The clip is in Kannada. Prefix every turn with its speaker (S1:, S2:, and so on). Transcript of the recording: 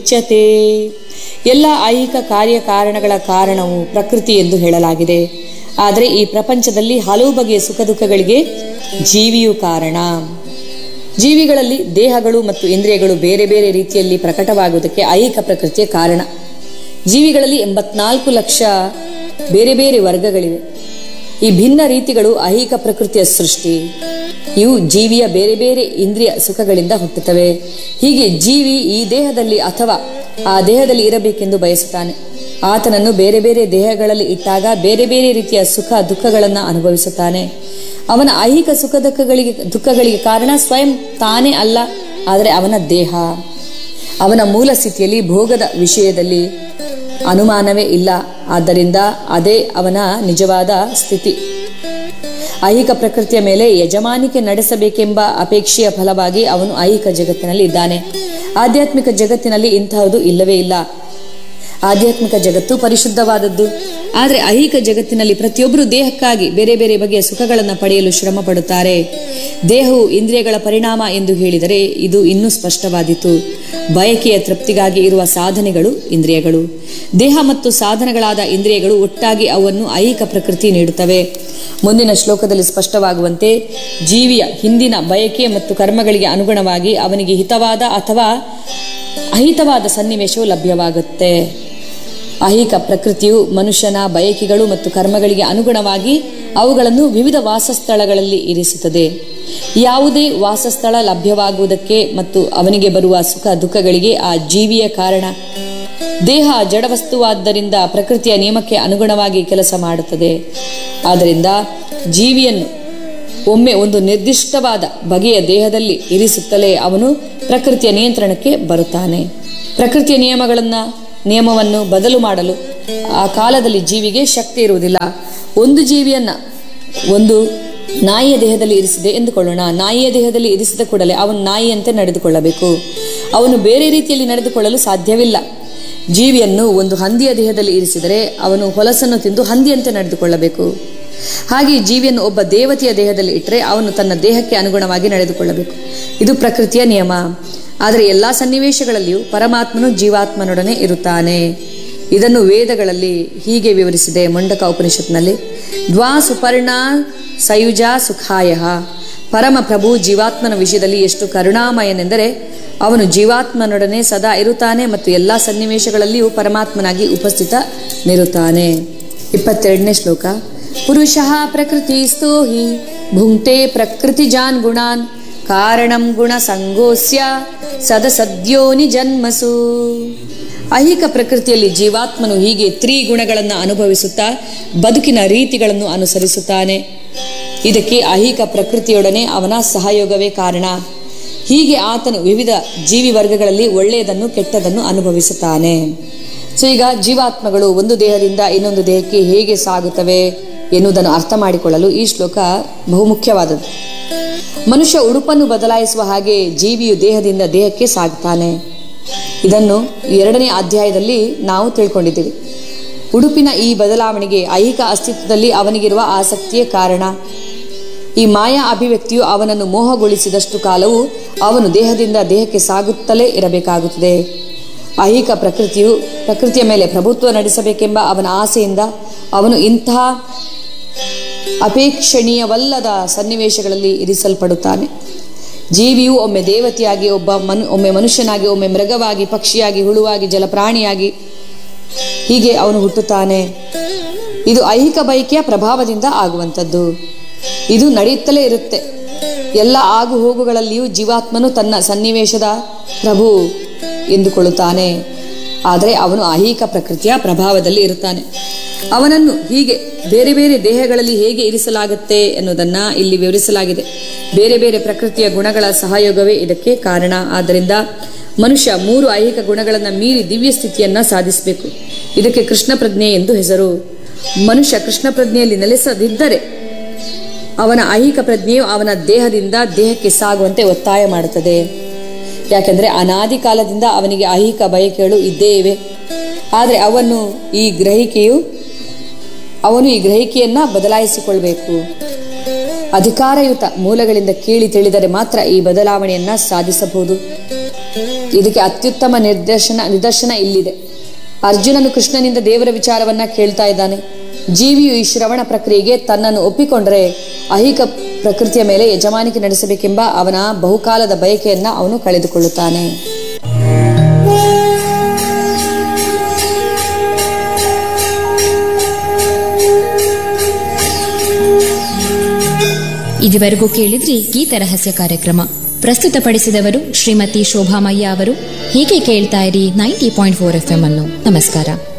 S1: ಉಚ್ಯತೆ ಎಲ್ಲ ಐಹಿಕ ಕಾರ್ಯಕಾರಣಗಳ ಕಾರಣವು ಪ್ರಕೃತಿ ಎಂದು ಹೇಳಲಾಗಿದೆ ಆದರೆ ಈ ಪ್ರಪಂಚದಲ್ಲಿ ಹಲವು ಬಗೆಯ ಸುಖ ದುಃಖಗಳಿಗೆ ಜೀವಿಯು ಕಾರಣ ಜೀವಿಗಳಲ್ಲಿ ದೇಹಗಳು ಮತ್ತು ಇಂದ್ರಿಯಗಳು ಬೇರೆ ಬೇರೆ ರೀತಿಯಲ್ಲಿ ಪ್ರಕಟವಾಗುವುದಕ್ಕೆ ಐಹಿಕ ಪ್ರಕೃತಿಯ ಕಾರಣ ಜೀವಿಗಳಲ್ಲಿ ಎಂಬತ್ನಾಲ್ಕು ಲಕ್ಷ ಬೇರೆ ಬೇರೆ ವರ್ಗಗಳಿವೆ ಈ ಭಿನ್ನ ರೀತಿಗಳು ಐಹಿಕ ಪ್ರಕೃತಿಯ ಸೃಷ್ಟಿ ಇವು ಜೀವಿಯ ಬೇರೆ ಬೇರೆ ಇಂದ್ರಿಯ ಸುಖಗಳಿಂದ ಹುಟ್ಟುತ್ತವೆ ಹೀಗೆ ಜೀವಿ ಈ ದೇಹದಲ್ಲಿ ಅಥವಾ ಆ ದೇಹದಲ್ಲಿ ಇರಬೇಕೆಂದು ಬಯಸುತ್ತಾನೆ ಆತನನ್ನು ಬೇರೆ ಬೇರೆ ದೇಹಗಳಲ್ಲಿ ಇಟ್ಟಾಗ ಬೇರೆ ಬೇರೆ ರೀತಿಯ ಸುಖ ದುಃಖಗಳನ್ನು ಅನುಭವಿಸುತ್ತಾನೆ ಅವನ ಐಹಿಕ ಸುಖ ದುಃಖಗಳಿಗೆ ದುಃಖಗಳಿಗೆ ಕಾರಣ ಸ್ವಯಂ ತಾನೇ ಅಲ್ಲ ಆದರೆ ಅವನ ದೇಹ ಅವನ ಮೂಲ ಸ್ಥಿತಿಯಲ್ಲಿ ಭೋಗದ ವಿಷಯದಲ್ಲಿ ಅನುಮಾನವೇ ಇಲ್ಲ ಆದ್ದರಿಂದ ಅದೇ ಅವನ ನಿಜವಾದ ಸ್ಥಿತಿ ಐಹಿಕ ಪ್ರಕೃತಿಯ ಮೇಲೆ ಯಜಮಾನಿಕೆ ನಡೆಸಬೇಕೆಂಬ ಅಪೇಕ್ಷೆಯ ಫಲವಾಗಿ ಅವನು ಐಹಿಕ ಜಗತ್ತಿನಲ್ಲಿ ಇದ್ದಾನೆ ಆಧ್ಯಾತ್ಮಿಕ ಜಗತ್ತಿನಲ್ಲಿ ಇಂತಹದ್ದು ಇಲ್ಲವೇ ಇಲ್ಲ ಆಧ್ಯಾತ್ಮಿಕ ಜಗತ್ತು ಪರಿಶುದ್ಧವಾದದ್ದು ಆದರೆ ಐಹಿಕ ಜಗತ್ತಿನಲ್ಲಿ ಪ್ರತಿಯೊಬ್ಬರು ದೇಹಕ್ಕಾಗಿ ಬೇರೆ ಬೇರೆ ಬಗೆಯ ಸುಖಗಳನ್ನು ಪಡೆಯಲು ಶ್ರಮ ಪಡುತ್ತಾರೆ ದೇಹವು ಇಂದ್ರಿಯಗಳ ಪರಿಣಾಮ ಎಂದು ಹೇಳಿದರೆ ಇದು ಇನ್ನೂ ಸ್ಪಷ್ಟವಾದೀತು ಬಯಕೆಯ ತೃಪ್ತಿಗಾಗಿ ಇರುವ ಸಾಧನೆಗಳು ಇಂದ್ರಿಯಗಳು ದೇಹ ಮತ್ತು ಸಾಧನಗಳಾದ ಇಂದ್ರಿಯಗಳು ಒಟ್ಟಾಗಿ ಅವನ್ನು ಐಹಿಕ ಪ್ರಕೃತಿ ನೀಡುತ್ತವೆ ಮುಂದಿನ ಶ್ಲೋಕದಲ್ಲಿ ಸ್ಪಷ್ಟವಾಗುವಂತೆ ಜೀವಿಯ ಹಿಂದಿನ ಬಯಕೆ ಮತ್ತು ಕರ್ಮಗಳಿಗೆ ಅನುಗುಣವಾಗಿ ಅವನಿಗೆ ಹಿತವಾದ ಅಥವಾ ಅಹಿತವಾದ ಸನ್ನಿವೇಶವು ಲಭ್ಯವಾಗುತ್ತೆ ಐಹಿಕ ಪ್ರಕೃತಿಯು ಮನುಷ್ಯನ ಬಯಕೆಗಳು ಮತ್ತು ಕರ್ಮಗಳಿಗೆ ಅನುಗುಣವಾಗಿ ಅವುಗಳನ್ನು ವಿವಿಧ ವಾಸಸ್ಥಳಗಳಲ್ಲಿ ಇರಿಸುತ್ತದೆ ಯಾವುದೇ ವಾಸಸ್ಥಳ ಲಭ್ಯವಾಗುವುದಕ್ಕೆ ಮತ್ತು ಅವನಿಗೆ ಬರುವ ಸುಖ ದುಃಖಗಳಿಗೆ ಆ ಜೀವಿಯ ಕಾರಣ ದೇಹ ಜಡವಸ್ತುವಾದ್ದರಿಂದ ಪ್ರಕೃತಿಯ ನಿಯಮಕ್ಕೆ ಅನುಗುಣವಾಗಿ ಕೆಲಸ ಮಾಡುತ್ತದೆ ಆದ್ದರಿಂದ ಜೀವಿಯನ್ನು ಒಮ್ಮೆ ಒಂದು ನಿರ್ದಿಷ್ಟವಾದ ಬಗೆಯ ದೇಹದಲ್ಲಿ ಇರಿಸುತ್ತಲೇ ಅವನು ಪ್ರಕೃತಿಯ ನಿಯಂತ್ರಣಕ್ಕೆ ಬರುತ್ತಾನೆ ಪ್ರಕೃತಿಯ ನಿಯಮಗಳನ್ನ ನಿಯಮವನ್ನು ಬದಲು ಮಾಡಲು ಆ ಕಾಲದಲ್ಲಿ ಜೀವಿಗೆ ಶಕ್ತಿ ಇರುವುದಿಲ್ಲ ಒಂದು ಜೀವಿಯನ್ನ ಒಂದು ನಾಯಿಯ ದೇಹದಲ್ಲಿ ಇರಿಸಿದೆ ಎಂದುಕೊಳ್ಳೋಣ ನಾಯಿಯ ದೇಹದಲ್ಲಿ ಇರಿಸಿದ ಕೂಡಲೇ ಅವನು ನಾಯಿಯಂತೆ ನಡೆದುಕೊಳ್ಳಬೇಕು ಅವನು ಬೇರೆ ರೀತಿಯಲ್ಲಿ ನಡೆದುಕೊಳ್ಳಲು ಸಾಧ್ಯವಿಲ್ಲ ಜೀವಿಯನ್ನು ಒಂದು ಹಂದಿಯ ದೇಹದಲ್ಲಿ ಇರಿಸಿದರೆ ಅವನು ಹೊಲಸನ್ನು ತಿಂದು ಹಂದಿಯಂತೆ ನಡೆದುಕೊಳ್ಳಬೇಕು ಹಾಗೆ ಜೀವಿಯನ್ನು ಒಬ್ಬ ದೇವತೆಯ ದೇಹದಲ್ಲಿ ಇಟ್ಟರೆ ಅವನು ತನ್ನ ದೇಹಕ್ಕೆ ಅನುಗುಣವಾಗಿ ನಡೆದುಕೊಳ್ಳಬೇಕು ಇದು ಪ್ರಕೃತಿಯ ನಿಯಮ ಆದರೆ ಎಲ್ಲ ಸನ್ನಿವೇಶಗಳಲ್ಲಿಯೂ ಪರಮಾತ್ಮನು ಜೀವಾತ್ಮನೊಡನೆ ಇರುತ್ತಾನೆ ಇದನ್ನು ವೇದಗಳಲ್ಲಿ ಹೀಗೆ ವಿವರಿಸಿದೆ ಮುಂಡಕ ಉಪನಿಷತ್ನಲ್ಲಿ ದ್ವಾ ಸುಪರ್ಣ ಸಯುಜ ಸುಖಾಯ ಪರಮ ಪ್ರಭು ಜೀವಾತ್ಮನ ವಿಷಯದಲ್ಲಿ ಎಷ್ಟು ಕರುಣಾಮಯನೆಂದರೆ ಅವನು ಜೀವಾತ್ಮನೊಡನೆ ಸದಾ ಇರುತ್ತಾನೆ ಮತ್ತು ಎಲ್ಲ ಸನ್ನಿವೇಶಗಳಲ್ಲಿಯೂ ಪರಮಾತ್ಮನಾಗಿ ಉಪಸ್ಥಿತನಿರುತ್ತಾನೆ ಇಪ್ಪತ್ತೆರಡನೇ ಶ್ಲೋಕ ಪುರುಷ ಪ್ರಕೃತಿಸ್ಥೋ ಹಿ ಭುಂಕ್ತೆ ಪ್ರಕೃತಿಜಾನ್ ಗುಣಾನ್ ಕಾರಣಂ ಗುಣ ಸಂಗೋಸ್ಯ ಸದಸದ್ಯೋನಿ ಜನ್ಮಸು ಐಹಿಕ ಪ್ರಕೃತಿಯಲ್ಲಿ ಜೀವಾತ್ಮನು ಹೀಗೆ ತ್ರಿಗುಣಗಳನ್ನು ಅನುಭವಿಸುತ್ತಾ ಬದುಕಿನ ರೀತಿಗಳನ್ನು ಅನುಸರಿಸುತ್ತಾನೆ ಇದಕ್ಕೆ ಐಹಿಕ ಪ್ರಕೃತಿಯೊಡನೆ ಅವನ ಸಹಯೋಗವೇ ಕಾರಣ ಹೀಗೆ ಆತನು ವಿವಿಧ ಜೀವಿ ವರ್ಗಗಳಲ್ಲಿ ಒಳ್ಳೆಯದನ್ನು ಕೆಟ್ಟದನ್ನು ಅನುಭವಿಸುತ್ತಾನೆ ಸೊ ಈಗ ಜೀವಾತ್ಮಗಳು ಒಂದು ದೇಹದಿಂದ ಇನ್ನೊಂದು ದೇಹಕ್ಕೆ ಹೇಗೆ ಸಾಗುತ್ತವೆ ಎನ್ನುವುದನ್ನು ಅರ್ಥ ಮಾಡಿಕೊಳ್ಳಲು ಈ ಶ್ಲೋಕ ಬಹುಮುಖ್ಯವಾದದ್ದು ಮನುಷ್ಯ ಉಡುಪನ್ನು ಬದಲಾಯಿಸುವ ಹಾಗೆ ಜೀವಿಯು ದೇಹದಿಂದ ದೇಹಕ್ಕೆ ಸಾಗುತ್ತಾನೆ ಇದನ್ನು ಎರಡನೇ ಅಧ್ಯಾಯದಲ್ಲಿ ನಾವು ತಿಳ್ಕೊಂಡಿದ್ದೀವಿ ಉಡುಪಿನ ಈ ಬದಲಾವಣೆಗೆ ಐಹಿಕ ಅಸ್ತಿತ್ವದಲ್ಲಿ ಅವನಿಗಿರುವ ಆಸಕ್ತಿಯೇ ಕಾರಣ ಈ ಮಾಯಾ ಅಭಿವ್ಯಕ್ತಿಯು ಅವನನ್ನು ಮೋಹಗೊಳಿಸಿದಷ್ಟು ಕಾಲವು ಅವನು ದೇಹದಿಂದ ದೇಹಕ್ಕೆ ಸಾಗುತ್ತಲೇ ಇರಬೇಕಾಗುತ್ತದೆ ಐಹಿಕ ಪ್ರಕೃತಿಯು ಪ್ರಕೃತಿಯ ಮೇಲೆ ಪ್ರಭುತ್ವ ನಡೆಸಬೇಕೆಂಬ ಅವನ ಆಸೆಯಿಂದ ಅವನು ಇಂತಹ ಅಪೇಕ್ಷಣೀಯವಲ್ಲದ ಸನ್ನಿವೇಶಗಳಲ್ಲಿ ಇರಿಸಲ್ಪಡುತ್ತಾನೆ ಜೀವಿಯು ಒಮ್ಮೆ ದೇವತೆಯಾಗಿ ಒಬ್ಬ ಮನು ಒಮ್ಮೆ ಮನುಷ್ಯನಾಗಿ ಒಮ್ಮೆ ಮೃಗವಾಗಿ ಪಕ್ಷಿಯಾಗಿ ಹುಳುವಾಗಿ ಜಲಪ್ರಾಣಿಯಾಗಿ ಹೀಗೆ ಅವನು ಹುಟ್ಟುತ್ತಾನೆ ಇದು ಐಹಿಕ ಬಯಕೆಯ ಪ್ರಭಾವದಿಂದ ಆಗುವಂಥದ್ದು ಇದು ನಡೆಯುತ್ತಲೇ ಇರುತ್ತೆ ಎಲ್ಲ ಆಗು ಹೋಗುಗಳಲ್ಲಿಯೂ ಜೀವಾತ್ಮನು ತನ್ನ ಸನ್ನಿವೇಶದ ಪ್ರಭು ಎಂದುಕೊಳ್ಳುತ್ತಾನೆ ಆದರೆ ಅವನು ಐಹಿಕ ಪ್ರಕೃತಿಯ ಪ್ರಭಾವದಲ್ಲಿ ಇರುತ್ತಾನೆ ಅವನನ್ನು ಹೀಗೆ ಬೇರೆ ಬೇರೆ ದೇಹಗಳಲ್ಲಿ ಹೇಗೆ ಇರಿಸಲಾಗುತ್ತೆ ಎನ್ನುವುದನ್ನ ಇಲ್ಲಿ ವಿವರಿಸಲಾಗಿದೆ ಬೇರೆ ಬೇರೆ ಪ್ರಕೃತಿಯ ಗುಣಗಳ ಸಹಯೋಗವೇ ಇದಕ್ಕೆ ಕಾರಣ ಆದ್ದರಿಂದ ಮನುಷ್ಯ ಮೂರು ಐಹಿಕ ಗುಣಗಳನ್ನು ಮೀರಿ ದಿವ್ಯ ಸ್ಥಿತಿಯನ್ನ ಸಾಧಿಸಬೇಕು ಇದಕ್ಕೆ ಕೃಷ್ಣ ಪ್ರಜ್ಞೆ ಎಂದು ಹೆಸರು ಮನುಷ್ಯ ಕೃಷ್ಣ ಪ್ರಜ್ಞೆಯಲ್ಲಿ ನೆಲೆಸದಿದ್ದರೆ ಅವನ ಐಹಿಕ ಪ್ರಜ್ಞೆಯು ಅವನ ದೇಹದಿಂದ ದೇಹಕ್ಕೆ ಸಾಗುವಂತೆ ಒತ್ತಾಯ ಮಾಡುತ್ತದೆ ಯಾಕೆಂದರೆ ಅನಾದಿ ಕಾಲದಿಂದ ಅವನಿಗೆ ಐಹಿಕ ಬಯಕೆಗಳು ಇದ್ದೇ ಇವೆ ಆದರೆ ಅವನು ಈ ಗ್ರಹಿಕೆಯು ಅವನು ಈ ಗ್ರಹಿಕೆಯನ್ನ ಬದಲಾಯಿಸಿಕೊಳ್ಬೇಕು ಅಧಿಕಾರಯುತ ಮೂಲಗಳಿಂದ ಕೇಳಿ ತಿಳಿದರೆ ಮಾತ್ರ ಈ ಬದಲಾವಣೆಯನ್ನ ಸಾಧಿಸಬಹುದು ಇದಕ್ಕೆ ಅತ್ಯುತ್ತಮ ನಿರ್ದೇಶನ ನಿದರ್ಶನ ಇಲ್ಲಿದೆ ಅರ್ಜುನನು ಕೃಷ್ಣನಿಂದ ದೇವರ ವಿಚಾರವನ್ನ ಕೇಳ್ತಾ ಇದ್ದಾನೆ ಜೀವಿಯು ಈ ಶ್ರವಣ ಪ್ರಕ್ರಿಯೆಗೆ ತನ್ನನ್ನು ಒಪ್ಪಿಕೊಂಡರೆ ಐಹಿಕ ಪ್ರಕೃತಿಯ ಮೇಲೆ ಯಜಮಾನಿಕೆ ನಡೆಸಬೇಕೆಂಬ ಅವನ ಬಹುಕಾಲದ ಬಯಕೆಯನ್ನ ಅವನು ಕಳೆದುಕೊಳ್ಳುತ್ತಾನೆ
S2: ಇದುವರೆಗೂ ಕೇಳಿದ್ರಿ ಗೀತ ರಹಸ್ಯ ಕಾರ್ಯಕ್ರಮ ಪ್ರಸ್ತುತಪಡಿಸಿದವರು ಶ್ರೀಮತಿ ಶೋಭಾಮಯ್ಯ ಅವರು ಹೀಗೆ ಕೇಳ್ತಾ ಇರಿ ninety point four F M ಅನ್ನು ನಮಸ್ಕಾರ